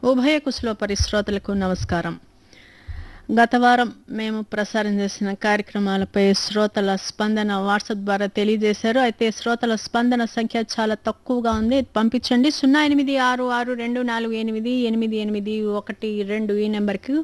ఉభయ కుశలోపరి శ్రోతలకు నమస్కారం గత వారం మేము ప్రసారం చేసిన కార్యక్రమాలపై శ్రోతల స్పందన వాట్సాప్ ద్వారా తెలియజేశారు అయితే శ్రోతల స్పందన సంఖ్య చాలా తక్కువగా ఉంది పంపించండి సున్నా ఎనిమిది ఆరు ఆరు రెండు నాలుగు ఎనిమిది ఎనిమిది ఎనిమిది ఒకటి రెండు ఈ నెంబర్కి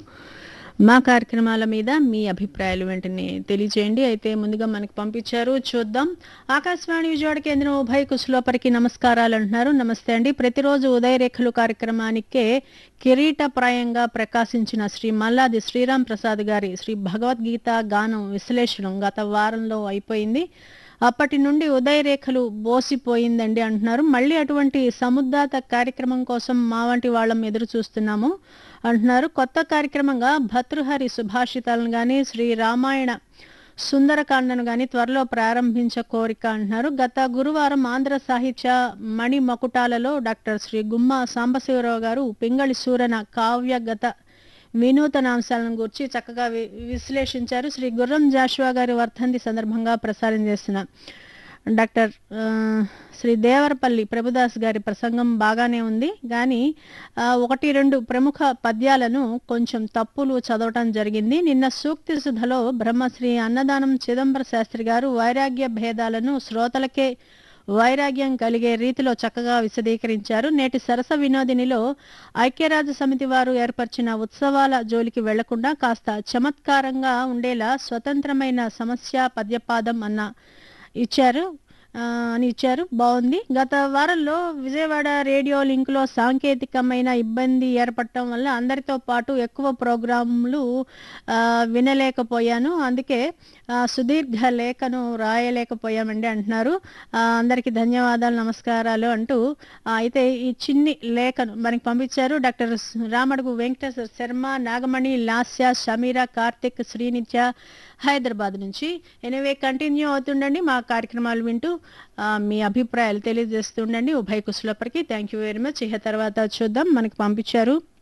మా కార్యక్రమాల మీద మీ అభిప్రాయాలు వెంటనే తెలియజేయండి అయితే ముందుగా మనకి పంపించారు చూద్దాం ఆకాశవాణి విజయవాడ కేంద్రం ఉభయ కుశలోపరికి నమస్కారాలు అంటున్నారు నమస్తే అండి ప్రతిరోజు ఉదయరేఖలు కార్యక్రమానికే కిరీటప్రాయంగా ప్రకాశించిన శ్రీ మల్లాది శ్రీరామ్ ప్రసాద్ గారి శ్రీ భగవద్గీత గానం విశ్లేషణం గత వారంలో అయిపోయింది అప్పటి నుండి ఉదయరేఖలు బోసిపోయిందండి అంటున్నారు మళ్ళీ అటువంటి సముద్దాత కార్యక్రమం కోసం మా వంటి వాళ్ళం ఎదురు చూస్తున్నాము అంటున్నారు కొత్త కార్యక్రమంగా భతృహరి సుభాషితాలను కానీ శ్రీ రామాయణ సుందరకాండను కానీ త్వరలో ప్రారంభించ కోరిక అంటున్నారు గత గురువారం ఆంధ్ర సాహిత్య మణి మకుటాలలో డాక్టర్ శ్రీ గుమ్మ సాంబశివరావు గారు పింగళి సూరన కావ్యగత వినూతన అంశాలను గురించి చక్కగా వి- విశ్లేషించారు శ్రీ గుర్రం జాషువా గారి వర్ధంతి సందర్భంగా ప్రసారం చేసిన డాక్టర్ ఆ, శ్రీ దేవరపల్లి ప్రభుదాస్ గారి ప్రసంగం బాగానే ఉంది కానీ ఆ, ఒకటి రెండు ప్రముఖ పద్యాలను కొంచెం తప్పులు చదవటం జరిగింది నిన్న సూక్తి సుధలో బ్రహ్మశ్రీ అన్నదానం చిదంబర శాస్త్రి గారు వైరాగ్య భేదాలను శ్రోతలకే వైరాగ్యం కలిగే రీతిలో చక్కగా విశదీకరించారు నేటి సరస వినోదినిలో ఐక్యరాజ్య సమితి వారు ఏర్పరిచిన ఉత్సవాల జోలికి వెళ్లకుండా కాస్త చమత్కారంగా ఉండేలా స్వతంత్రమైన సమస్య పద్యపాదం అన్న ఇచ్చారు ఆ, అని ఇచ్చారు బాగుంది గత వారంలో విజయవాడ రేడియో లింక్లో సాంకేతికమైన ఇబ్బంది ఏర్పడటం వల్ల అందరితో పాటు ఎక్కువ ప్రోగ్రాంలు ఆ, వినలేకపోయాను అందుకే ఆ, సుదీర్ఘ లేఖను రాయలేకపోయామండి అంటున్నారు ఆ, అందరికీ ధన్యవాదాలు నమస్కారాలు అంటూ ఆ, అయితే ఈ చిన్ని లేఖను మనకి పంపించారు డాక్టర్ రామడుగు వెంకటేశ్వర శర్మ నాగమణి లాస్య షమీరా కార్తిక్ శ్రీనిత్య హైదరాబాద్ నుంచి ఎనివే కంటిన్యూ అవుతుండండి మా కార్యక్రమాలు వింటూ ఆ, మీ అభిప్రాయాలు తెలియజేస్తుండండి ఉభయ కుశలపరికి థ్యాంక్ యూ వెరీ మచ్ ఇక తర్వాత చూద్దాం మనకి పంపించారు